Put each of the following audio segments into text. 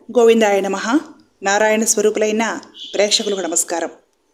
గోవిందాయ నమ నారాయణ స్వరూపులైన ప్రేక్షకులకు నమస్కారం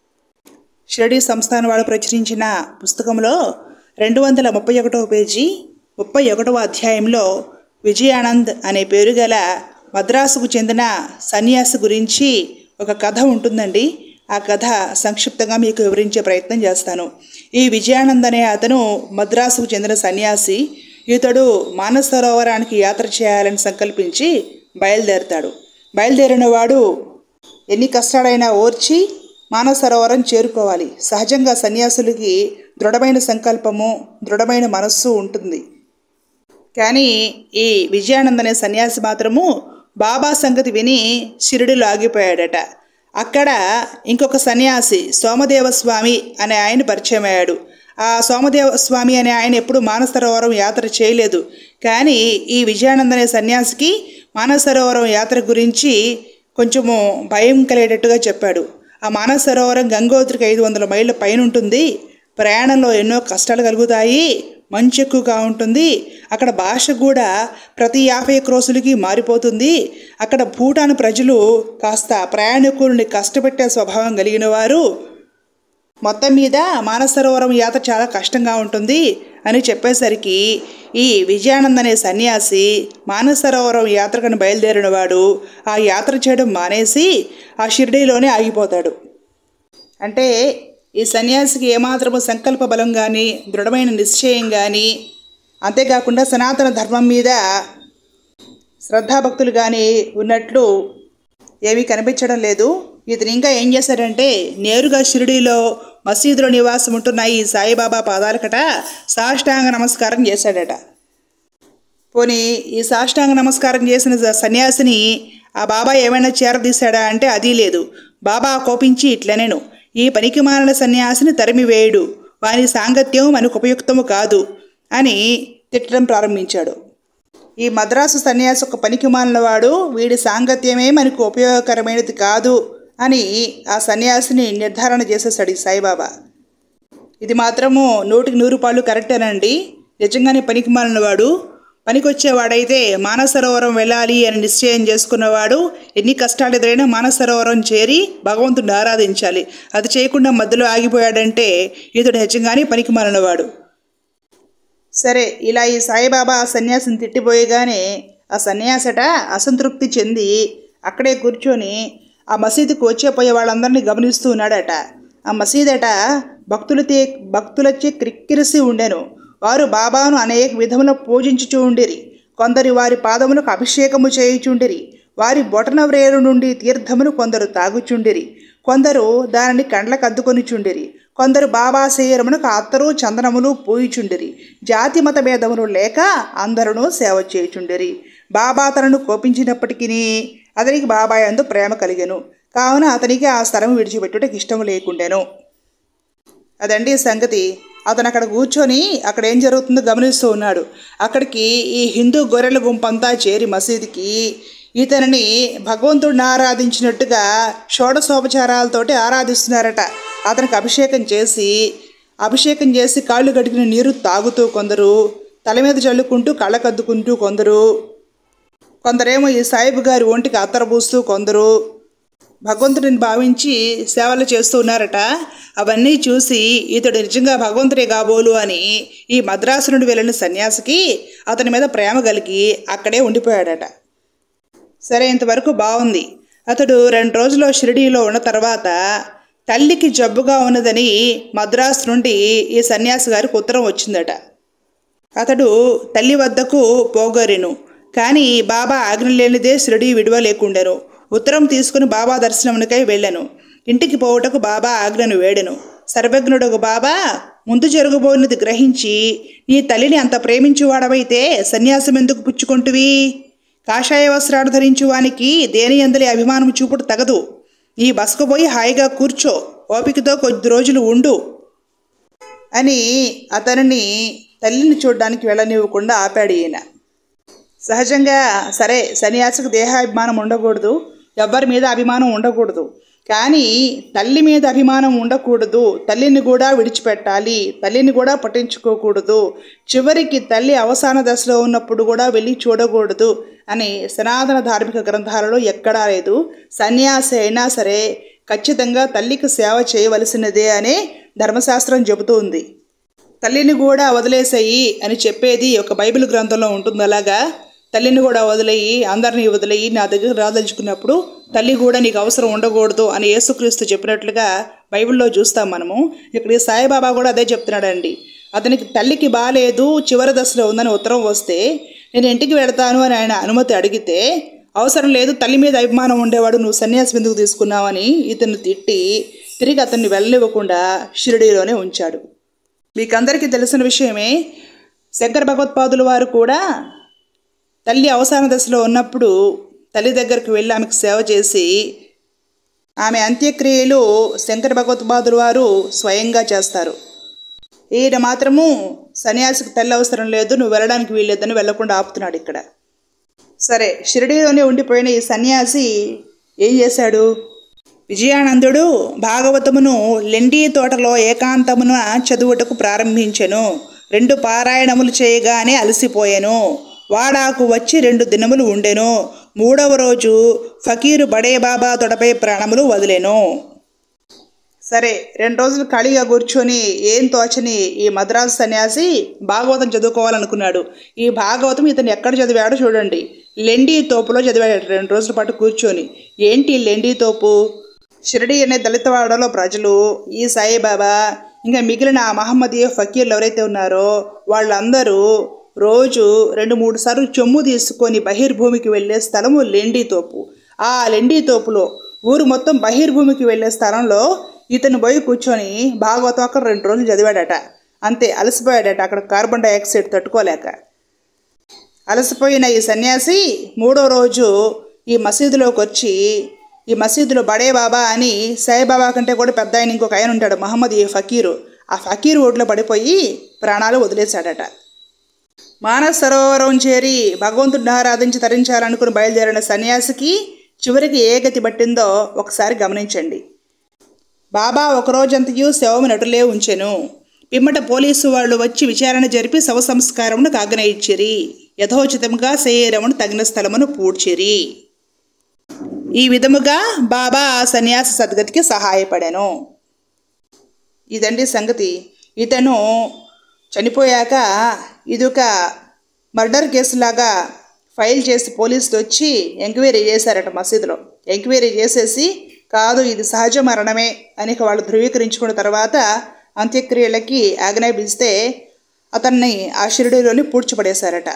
షిరడి సంస్థానం వాడు ప్రచురించిన పుస్తకంలో రెండు వందల ముప్పై ఒకటవ పేజీ ముప్పై ఒకటవ అధ్యాయంలో విజయానంద్ అనే పేరు గల మద్రాసుకు చెందిన సన్యాసి గురించి ఒక కథ ఉంటుందండి ఆ కథ సంక్షిప్తంగా మీకు వివరించే ప్రయత్నం చేస్తాను ఈ విజయానంద్ అనే అతను మద్రాసుకు చెందిన సన్యాసి ఇతడు మానస సరోవరానికి యాత్ర చేయాలని సంకల్పించి బయలుదేరతాడు బయలుదేరిన వాడు ఎన్ని కష్టాలైనా ఓర్చి మానస సరోవరం చేరుకోవాలి సహజంగా సన్యాసులకి దృఢమైన సంకల్పము దృఢమైన మనస్సు ఉంటుంది కానీ ఈ విజయానంద్ అనే సన్యాసి మాత్రము బాబా సంగతి విని షిరిడిలో ఆగిపోయాడట అక్కడ ఇంకొక సన్యాసి సోమదేవ స్వామి అనే ఆయన పరిచయం అయ్యాడు ఆ సోమదేవ స్వామి అనే ఆయన ఎప్పుడు మానస సరోవరం యాత్ర చేయలేదు కానీ ఈ విజయానంద్ అనే సన్యాసికి మానస సరోవరం యాత్ర గురించి కొంచెము భయం కలిగేటట్టుగా చెప్పాడు ఆ మానస సరోవరం గంగోత్రికి ఐదు వందల మైళ్ళ పైన ఉంటుంది ప్రయాణంలో ఎన్నో కష్టాలు కలుగుతాయి మంచు ఎక్కువగా ఉంటుంది అక్కడ భాష కూడా ప్రతి యాభై క్రోసులకి మారిపోతుంది అక్కడ భూటాన్ ప్రజలు కాస్త ప్రయాణికుల్ని కష్టపెట్టే స్వభావం కలిగిన వారు మొత్తం మీద మానస సరోవరం యాత్ర చాలా కష్టంగా ఉంటుంది అని చెప్పేసరికి ఈ విజయానంద్ అనే సన్యాసి మానస సరోవరం యాత్రకని బయలుదేరిన వాడు ఆ యాత్ర చేయడం మానేసి ఆ షిర్డీలోనే ఆగిపోతాడు అంటే ఈ సన్యాసికి ఏమాత్రము సంకల్ప బలం కానీ దృఢమైన నిశ్చయం కానీ అంతేకాకుండా సనాతన ధర్మం మీద శ్రద్ధాభక్తులు కానీ ఉన్నట్లు ఏమీ కనిపించడం లేదు ఇతను ఇంకా ఏం చేశాడంటే నేరుగా షిరిడీలో మసీదులో నివాసం ఉంటున్న ఈ సాయిబాబా పాదాలకట సాష్టాంగ నమస్కారం చేశాడట పోనీ ఈ సాష్టాంగ నమస్కారం చేసిన స- సన్యాసిని ఆ బాబా ఏమైనా చేరదీశాడా అంటే అది లేదు బాబా కోపించి ఇట్లనేను ఈ పనికి మాలిన సన్యాసిని తరిమివేయుడు వాని సాంగత్యం మనకు ఉపయుక్తము కాదు అని తిట్టడం ప్రారంభించాడు ఈ మద్రాసు సన్యాసి ఒక పనికి మాలినవాడు వీడి సాంగత్యమే మనకు ఉపయోగకరమైనది కాదు అని ఆ సన్యాసిని నిర్ధారణ చేసేసాడు ఈ సాయిబాబా ఇది మాత్రము నూటికి నూరు పాళ్ళు కరెక్టేనండి నిజంగానే పనికి మాలినవాడు పనికొచ్చేవాడైతే మానస సరోవరం వెళ్ళాలి అని నిశ్చయం చేసుకున్నవాడు ఎన్ని కష్టాలు ఎదురైనా మానస సరోవరం చేరి భగవంతుడిని ఆరాధించాలి అది చేయకుండా మధ్యలో ఆగిపోయాడంటే ఇతడు నిజంగానే పనికి మాలినవాడు సరే ఇలా ఈ సాయిబాబా ఆ సన్యాసిని తిట్టిపోయగానే ఆ సన్యాసట అసంతృప్తి చెంది అక్కడే కూర్చొని ఆ మసీదుకు వచ్చే పోయే వాళ్ళందరినీ గమనిస్తూ ఉన్నాడట ఆ మసీదట భక్తులతే భక్తులచే క్రిక్కిరిసి ఉండెను వారు బాబాను అనేక విధముల పూజించుచూ ఉండిరి కొందరు వారి పాదములకు అభిషేకము చేయుచుండిరి వారి బొటన వ్రేలు నుండి తీర్థమును కొందరు తాగుచుండిరి కొందరు దానిని కండ్లకు అద్దుకొని చుండిరి కొందరు బాబా శరీరమునకు అత్తరు చందనములు పూయిచుండిరి జాతి మత భేదములు లేక అందరూ సేవ చేయుచుండిరి బాబా తనను కోపించినప్పటికీ అతనికి బాబా యందు ప్రేమ కలిగెను కావున అతనికి ఆ స్థలం విడిచిపెట్టుటకు ఇష్టం లేకుండెను అదండి సంగతి అతను అక్కడ కూర్చొని అక్కడ ఏం జరుగుతుందో గమనిస్తూ ఉన్నాడు అక్కడికి ఈ హిందూ గొర్రెల గుంపంతా చేరి మసీదుకి ఇతనిని భగవంతుడిని ఆరాధించినట్టుగా షోడశోపచారాలతోటి ఆరాధిస్తున్నారట అతనికి అభిషేకం చేసి అభిషేకం చేసి కాళ్ళు గడిగిన నీరు తాగుతూ కొందరు తల మీద చల్లుకుంటూ కళ్ళకద్దుకుంటూ కొందరు కొందరేమో ఈ సాయిబు గారి ఒంటికి అత్తరబూస్తూ కొందరు భగవంతుడిని భావించి సేవలు చేస్తూ ఉన్నారట అవన్నీ చూసి ఇతడు నిజంగా భగవంతుడే కాబోలు అని ఈ మద్రాసు నుండి వెళ్ళిన సన్యాసికి అతని మీద ప్రేమ కలిగి అక్కడే ఉండిపోయాడట సరే ఇంతవరకు బాగుంది అతడు రెండు రోజులు షిరిడీలో ఉన్న తర్వాత తల్లికి జబ్బుగా ఉన్నదని మద్రాసు నుండి ఈ సన్యాసి గారికి ఉత్తరం వచ్చిందట అతడు తల్లి వద్దకు పోగొరెను కానీ బాబా ఆజ్ఞ లేనిదే షిరిడి విడువ లేకుండెను ఉత్తరం తీసుకుని బాబా దర్శనమునికై వెళ్ళాను ఇంటికి పోవుటకు బాబా ఆజ్ఞను వేడెను సర్వజ్ఞుడకు బాబా ముందు జరగబోయినది గ్రహించి నీ తల్లిని అంత ప్రేమించువాడవైతే సన్యాసం ఎందుకు పుచ్చుకుంటువి కాషాయ వస్త్రాలు ధరించువానికి దేని అందలి అభిమానం చూపుడు తగదు ఈ బసకు పోయి హాయిగా కూర్చో ఓపికతో కొద్ది రోజులు ఉండు అని అతనిని తల్లిని చూడడానికి వెళ్ళనివ్వకుండా ఆపాడు ఈయన సహజంగా సరే సన్యాసికి దేహాభిమానం ఉండకూడదు ఎవ్వరి మీద అభిమానం ఉండకూడదు కానీ తల్లి మీద అభిమానం ఉండకూడదు తల్లిని కూడా విడిచిపెట్టాలి తల్లిని కూడా పట్టించుకోకూడదు చివరికి తల్లి అవసాన దశలో ఉన్నప్పుడు కూడా వెళ్ళి చూడకూడదు అని సనాతన ధార్మిక గ్రంథాలలో ఎక్కడా లేదు సన్యాసి అయినా సరే ఖచ్చితంగా తల్లికి సేవ చేయవలసినదే అనే ధర్మశాస్త్రం చెబుతుంది తల్లిని కూడా వదిలేసేయి అని చెప్పేది ఒక బైబిల్ గ్రంథంలో ఉంటుంది అలాగా తల్లిని కూడా వదిలేయి అందరినీ వదిలేయి నా దగ్గర రాదలుచుకున్నప్పుడు తల్లి కూడా నీకు అవసరం ఉండకూడదు అని యేసుక్రీస్తు చెప్పినట్లుగా బైబిల్లో చూస్తాం మనము ఇక్కడ ఈ సాయిబాబా కూడా అదే చెప్తున్నాడండి అతనికి తల్లికి బాగాలేదు చివరి దశలో ఉందని ఉత్తరం వస్తే నేను ఇంటికి వెళతాను అని ఆయన అనుమతి అడిగితే అవసరం లేదు తల్లి మీద అభిమానం ఉండేవాడు నువ్వు సన్యాసి ఎందుకు తీసుకున్నావని ఇతను తిట్టి తిరిగి అతన్ని వెళ్ళనివ్వకుండా షిరిడీలోనే ఉంచాడు మీకందరికీ తెలిసిన విషయమే శంకర భగవత్పాదుల వారు కూడా తల్లి అవసాన దశలో ఉన్నప్పుడు తల్లి దగ్గరికి వెళ్ళి ఆమెకు సేవ చేసి ఆమె అంత్యక్రియలు శంకర భగవత్పాదుల వారు స్వయంగా చేస్తారు ఈయన మాత్రము సన్యాసికి తల్లి అవసరం లేదు నువ్వు వెళ్ళడానికి వీల్లేదని వెళ్లకుండా ఆపుతున్నాడు ఇక్కడ సరే షిరిడీలోనే ఉండిపోయిన ఈ సన్యాసి ఏం చేశాడు విజయానందుడు భాగవతమును లెండి తోటలో ఏకాంతమున చదువుటకు ప్రారంభించెను రెండు పారాయణములు చేయగానే అలసిపోయెను వాడాకు వచ్చి రెండు దినములు ఉండెను మూడవ రోజు ఫకీరు బడే బాబా తొడపై ప్రాణములు వదిలెను సరే రెండు రోజులు ఖాళీగా కూర్చొని ఏం తోచని ఈ మద్రాసు సన్యాసి భాగవతం చదువుకోవాలనుకున్నాడు ఈ భాగవతం ఇతను ఎక్కడ చదివాడో చూడండి లెండి తోపులో చదివాడు రెండు రోజుల పాటు కూర్చొని ఏంటి ఈ లెండి తోపు షిరిడి అనే దళితవాడలో ప్రజలు ఈ సాయిబాబా ఇంకా మిగిలిన ఆ మహమ్మదీయ ఫకీర్లు ఎవరైతే ఉన్నారో వాళ్ళందరూ రోజు రెండు మూడు సార్లు చొమ్ము తీసుకొని బహిర్భూమికి వెళ్ళే స్థలము లెండి తోపు ఆ లెండి తోపులో ఊరు మొత్తం బహిర్భూమికి వెళ్ళే స్థలంలో ఇతను పోయి కూర్చొని భాగవతం అక్కడ రెండు రోజులు చదివాడట అంతే అలసిపోయాడట అక్కడ కార్బన్ డైఆక్సైడ్ తట్టుకోలేక అలసిపోయిన ఈ సన్యాసి మూడో రోజు ఈ మసీదులోకి వచ్చి ఈ మసీదులో బడే బాబా అని సాయిబాబా కంటే కూడా పెద్ద ఆయన ఇంకొక ఆయన ఉంటాడు మహమ్మద్ ఈ ఫకీరు ఆ ఫకీరు ఒడ్లో పడిపోయి ప్రాణాలు వదిలేశాడట మానస సరోవరం చేరి భగవంతుడిని ఆరాధించి తరించాలనుకుని బయలుదేరిన సన్యాసికి చివరికి ఏ గతి పట్టిందో ఒకసారి గమనించండి బాబా ఒకరోజంతయు శవము నటులే ఉంచెను పిమ్మట పోలీసు వాళ్ళు వచ్చి విచారణ జరిపి శవ సంస్కారమును కాగనయిచ్చిరి యథోచితముగా శరీరమును తగిన స్థలమును పూడ్చిరి ఈ విధముగా బాబా ఆ సన్యాసి సద్గతికి సహాయపడాను ఇదండి సంగతి ఇతను చనిపోయాక ఇది ఒక మర్డర్ కేసులాగా ఫైల్ చేసి పోలీసులు వచ్చి ఎంక్వైరీ చేశారట మసీదులో ఎంక్వైరీ చేసేసి కాదు ఇది సహజ మరణమే అని వాళ్ళు ధృవీకరించుకున్న తర్వాత అంత్యక్రియలకి ఆజ్ఞాపిస్తే అతన్ని ఆ షిరిడీలోని పూడ్చిపడేశారట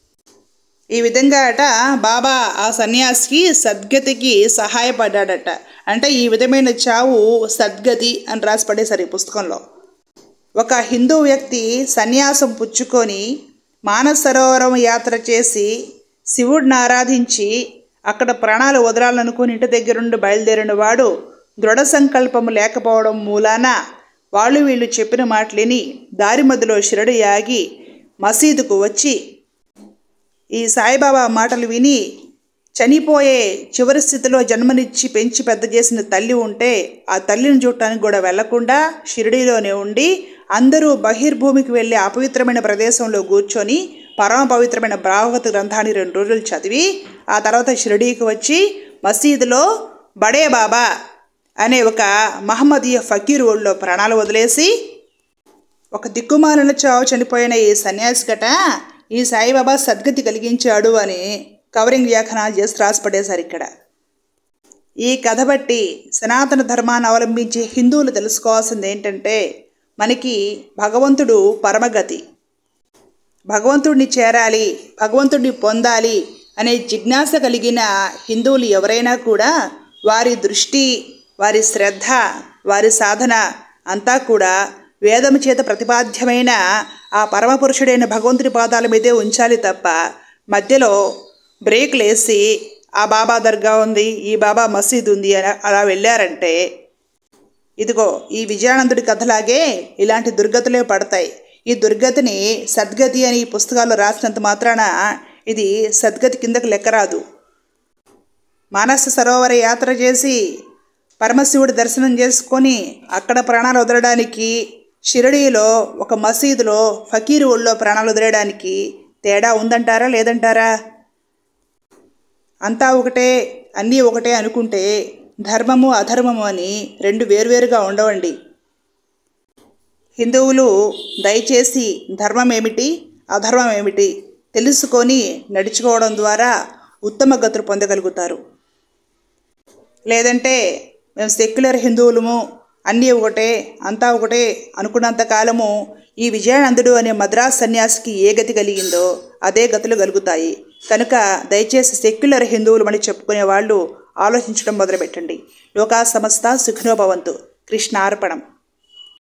ఈ విధంగా అట బాబా ఆ సన్యాసికి సద్గతికి సహాయపడ్డాడట అంటే ఈ విధమైన చావు సద్గతి అని రాసి పడేశారు ఈ పుస్తకంలో ఒక హిందూ వ్యక్తి సన్యాసం పుచ్చుకొని మానస సరోవరం యాత్ర చేసి శివుడిని ఆరాధించి అక్కడ ప్రాణాలు వదలాలనుకుని ఇంటి దగ్గరుండి బయలుదేరిన వాడు దృఢ సంకల్పము లేకపోవడం మూలాన వాళ్ళు వీళ్ళు చెప్పిన మాటలిని దారి మధ్యలో షిరడి ఆగి మసీదుకు వచ్చి ఈ సాయిబాబా మాటలు విని చనిపోయే చివరి స్థితిలో జన్మనిచ్చి పెంచి పెద్ద చేసిన తల్లి ఉంటే ఆ తల్లిని చూడటానికి కూడా వెళ్లకుండా షిరిడీలోనే ఉండి అందరూ బహిర్భూమికి వెళ్ళే అపవిత్రమైన ప్రదేశంలో కూర్చొని పరమ పవిత్రమైన భాగవత గ్రంథాన్ని రెండు రోజులు చదివి ఆ తర్వాత షిరిడీకి వచ్చి మసీదులో బడే బాబా అనే ఒక మహమ్మదీయ ఫకీర్ ఊళ్ళో ప్రాణాలు వదిలేసి ఒక దిక్కుమాలిన చావు చనిపోయిన ఈ సన్యాసి గట ఈ సాయిబాబా సద్గతి కలిగించాడు అని కవరింగ్ వ్యాఖ్యానాలు చేసి రాసిపడేశారు ఇక్కడ ఈ కథ బట్టి సనాతన ధర్మాన్ని అవలంబించే హిందువులు తెలుసుకోవాల్సింది ఏంటంటే మనకి భగవంతుడు పరమగతి భగవంతుడిని చేరాలి భగవంతుడిని పొందాలి అనే జిజ్ఞాస కలిగిన హిందువులు ఎవరైనా కూడా వారి దృష్టి వారి శ్రద్ధ వారి సాధన అంతా కూడా వేదము చేత ప్రతిపాద్యమైన ఆ పరమపురుషుడైన భగవంతుడి పాదాల మీదే ఉంచాలి తప్ప మధ్యలో బ్రేక్లు వేసి ఆ బాబా దర్గా ఉంది ఈ బాబా మసీద్ ఉంది అని అలా వెళ్ళారంటే ఇదిగో ఈ విజయానందుడి కథలాగే ఇలాంటి దుర్గతులే పడతాయి ఈ దుర్గతిని సద్గతి అని ఈ పుస్తకాల్లో రాసినంత మాత్రాన ఇది సద్గతి కిందకు లెక్కరాదు మానస సరోవర యాత్ర చేసి పరమశివుడి దర్శనం చేసుకొని అక్కడ ప్రాణాలు వదలడానికి షిరడీలో ఒక మసీదులో ఫకీరు ఒళ్ళో ప్రాణాలు వదిలేయడానికి తేడా ఉందంటారా లేదంటారా అంతా ఒకటే అన్నీ ఒకటే అనుకుంటే ధర్మము అధర్మము అని రెండు వేరువేరుగా ఉండవండి హిందువులు దయచేసి ధర్మం ఏమిటి అధర్మం ఏమిటి తెలుసుకొని నడుచుకోవడం ద్వారా ఉత్తమ గతులు పొందగలుగుతారు లేదంటే మేము సెక్యులర్ హిందువులము అన్నీ ఒకటే అంతా ఒకటే అనుకున్నంత కాలము ఈ విజయానందుడు అనే మద్రాస్ సన్యాసికి ఏ గతి కలిగిందో అదే గతులు కలుగుతాయి కనుక దయచేసి సెక్యులర్ హిందువులమని చెప్పుకునే వాళ్ళు ఆలోచించడం మొదలుపెట్టండి లోకా సమస్త సుఖినోభవంతు కృష్ణార్పణం